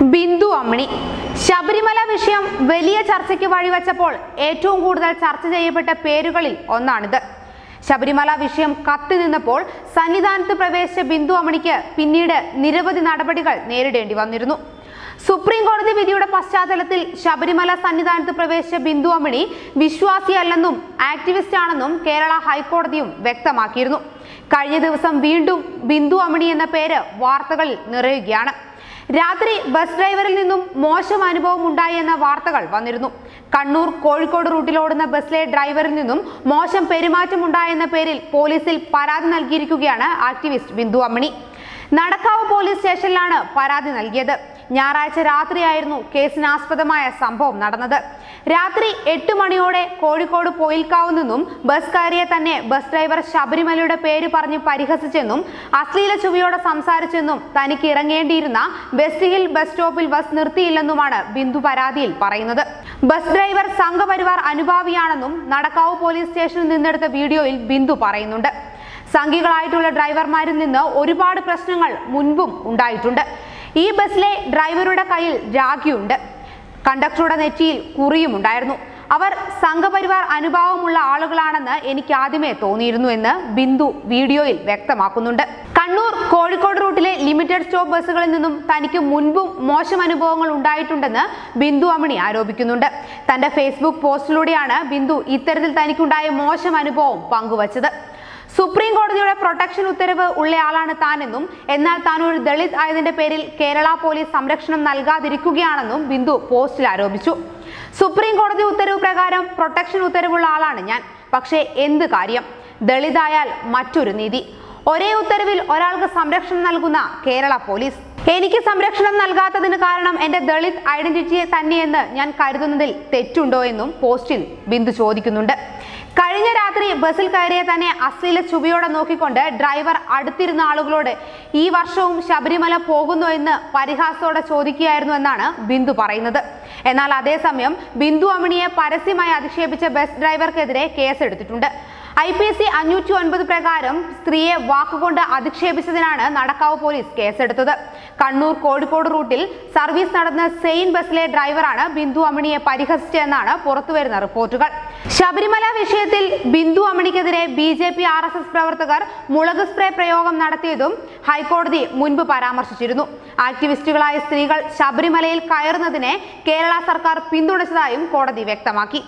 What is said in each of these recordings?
ബിന്ദു അമ്മിണി ശബരിമല വിഷയം വലിയ ചർച്ചയ്ക്ക് വഴിവെച്ചപ്പോൾ ഏറ്റവും കൂടുതൽ ചർച്ച ചെയ്യപ്പെട്ട പേരുകളിൽ ഒന്നാണിത് ശബരിമല വിഷയം കത്തി നിന്നപ്പോൾ സന്നിധാനത്ത് പ്രവേശിച്ച ബിന്ദു അമ്മിണിക്ക് പിന്നീട് നിരവധി നടപടികൾ നേരിടേണ്ടി വന്നിരുന്നു സുപ്രീം കോടതി വിധിയുടെ പശ്ചാത്തലത്തിൽ ശബരിമല സന്നിധാനത്ത് പ്രവേശിച്ച ബിന്ദു അമ്മിണി വിശ്വാസിയല്ലെന്നും ആക്ടിവിസ്റ്റ് ആണെന്നും കേരള ഹൈക്കോടതിയും വ്യക്തമാക്കിയിരുന്നു കഴിഞ്ഞ ദിവസം വീണ്ടും ബിന്ദു അമ്മിണി എന്ന പേര് വാർത്തകളിൽ നിറയുകയാണ് രാത്രി ബസ് ഡ്രൈവറിൽ നിന്നും മോശം അനുഭവം ഉണ്ടായി എന്ന വാർത്തകൾ വന്നിരുന്നു കണ്ണൂർ കോഴിക്കോട് റൂട്ടിലോടുന്ന ബസ്സിലെ ഡ്രൈവറിൽ നിന്നും മോശം പെരുമാറ്റം ഉണ്ടായെന്ന പേരിൽ പോലീസിൽ പരാതി നൽകിയിരിക്കുകയാണ് ആക്ടിവിസ്റ്റ് ബിന്ദു അമ്മിണി നടക്കാവ് പോലീസ് സ്റ്റേഷനിലാണ് പരാതി നൽകിയത് ഞായറാഴ്ച രാത്രിയായിരുന്നു കേസിനാസ്പദമായ സംഭവം നടന്നത് രാത്രി എട്ട് മണിയോടെ കോഴിക്കോട് പോയിൽക്കാവ് നിന്നും ബസ് കയറിയ തന്നെ ബസ് ഡ്രൈവർ ശബരിമലയുടെ പേര് പറഞ്ഞ് പരിഹസിച്ചെന്നും അശ്ലീല ചുവയോടെ സംസാരിച്ചെന്നും തനിക്ക് ഇറങ്ങേണ്ടിയിരുന്ന വെസ്റ്റ് ഹിൽ ബസ് സ്റ്റോപ്പിൽ ബസ് നിർത്തിയില്ലെന്നുമാണ് ബിന്ദു പരാതിയിൽ പറയുന്നത് ബസ് ഡ്രൈവർ സംഘപരിവാർ അനുഭാവിയാണെന്നും നടക്കാവ് പോലീസ് സ്റ്റേഷനിൽ നിന്നെടുത്ത വീഡിയോയിൽ ബിന്ദു പറയുന്നുണ്ട് സംഘികളായിട്ടുള്ള ഡ്രൈവർമാരിൽ നിന്ന് ഒരുപാട് പ്രശ്നങ്ങൾ മുൻപും ഉണ്ടായിട്ടുണ്ട് ഈ ബസ്സിലെ ഡ്രൈവറുടെ കയ്യിൽ രാഖിയുണ്ട് കണ്ടക്ടറുടെ നെറ്റിയിൽ കുറിയും ഉണ്ടായിരുന്നു അവർ സംഘപരിവാർ അനുഭാവമുള്ള ആളുകളാണെന്ന് എനിക്ക് ആദ്യമേ തോന്നിയിരുന്നു എന്ന് ബിന്ദു വീഡിയോയിൽ വ്യക്തമാക്കുന്നുണ്ട് കണ്ണൂർ കോഴിക്കോട് റൂട്ടിലെ ലിമിറ്റഡ് സ്റ്റോപ്പ് ബസ്സുകളിൽ നിന്നും തനിക്ക് മുൻപും മോശം അനുഭവങ്ങൾ ഉണ്ടായിട്ടുണ്ടെന്ന് ബിന്ദു അമ്മിണി ആരോപിക്കുന്നുണ്ട് തന്റെ ഫേസ്ബുക്ക് പോസ്റ്റിലൂടെയാണ് ബിന്ദു ഇത്തരത്തിൽ തനിക്കുണ്ടായ മോശം അനുഭവം പങ്കുവച്ചത് സുപ്രീം കോടതിയുടെ പ്രൊട്ടക്ഷൻ ഉത്തരവ് ഉള്ളയാളാണ് താനെന്നും എന്നാൽ താൻ ഒരു ദളിത് ആയതിന്റെ പേരിൽ കേരള പോലീസ് സംരക്ഷണം നൽകാതിരിക്കുകയാണെന്നും ബിന്ദു പോസ്റ്റിൽ ആരോപിച്ചു സുപ്രീം കോടതി ഉത്തരവ് പ്രകാരം പ്രൊട്ടക്ഷൻ ഉത്തരവുള്ള ആളാണ് ഞാൻ പക്ഷേ എന്ത് കാര്യം ദളിതായാൽ മറ്റൊരു നീതി ഒരേ ഉത്തരവിൽ ഒരാൾക്ക് സംരക്ഷണം നൽകുന്ന കേരള പോലീസ് എനിക്ക് സംരക്ഷണം നൽകാത്തതിന് കാരണം എന്റെ ദളിത് ഐഡന്റിറ്റിയെ തന്നെയെന്ന് ഞാൻ കരുതുന്നതിൽ തെറ്റുണ്ടോ എന്നും പോസ്റ്റിൽ ബിന്ദു ചോദിക്കുന്നുണ്ട് കഴിഞ്ഞ രാത്രി ബസ്സിൽ കയറിയ തന്നെ അശ്ലീല ചുവയോടെ നോക്കിക്കൊണ്ട് ഡ്രൈവർ അടുത്തിരുന്ന ആളുകളോട് ഈ വർഷവും ശബരിമല പോകുന്നു എന്ന് പരിഹാസത്തോടെ ചോദിക്കുകയായിരുന്നു എന്നാണ് ബിന്ദു പറയുന്നത് എന്നാൽ അതേസമയം ബിന്ദു അമ്മിണിയെ പരസ്യമായി അധിക്ഷേപിച്ച ബസ് ഡ്രൈവർക്കെതിരെ കേസെടുത്തിട്ടുണ്ട് ഐ പി സി അഞ്ഞൂറ്റി ഒൻപത് പ്രകാരം സ്ത്രീയെ വാക്കുകൊണ്ട് അധിക്ഷേപിച്ചതിനാണ് നടക്കാവ് പോലീസ് കേസെടുത്തത് കണ്ണൂർ കോഴിക്കോട് റൂട്ടിൽ സർവീസ് നടന്ന സെയിൻ ബസ്സിലെ ഡ്രൈവറാണ് ബിന്ദു അമ്മിണിയെ പരിഹസിച്ചതെന്നാണ് പുറത്തുവരുന്ന റിപ്പോർട്ടുകൾ ശബരിമല വിഷയത്തിൽ ബിന്ദു അമ്മിണിക്കെതിരെ B J P R S S പ്രവർത്തകർ മുളക് സ്പ്രേ പ്രയോഗം നടത്തിയതും ഹൈക്കോടതി മുൻപ് പരാമർശിച്ചിരുന്നു ആക്ടിവിസ്റ്റുകളായ സ്ത്രീകൾ ശബരിമലയിൽ കയറുന്നതിനെ കേരള സർക്കാർ പിന്തുണച്ചതായും കോടതി വ്യക്തമാക്കി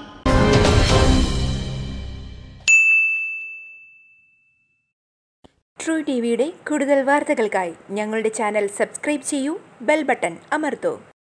ട്രൂ ടി വിയുടെ കൂടുതൽ വാർത്തകൾക്കായി ഞങ്ങളുടെ ചാനൽ സബ്സ്ക്രൈബ് ചെയ്യൂ ബെൽ ബട്ടൺ അമർത്തൂ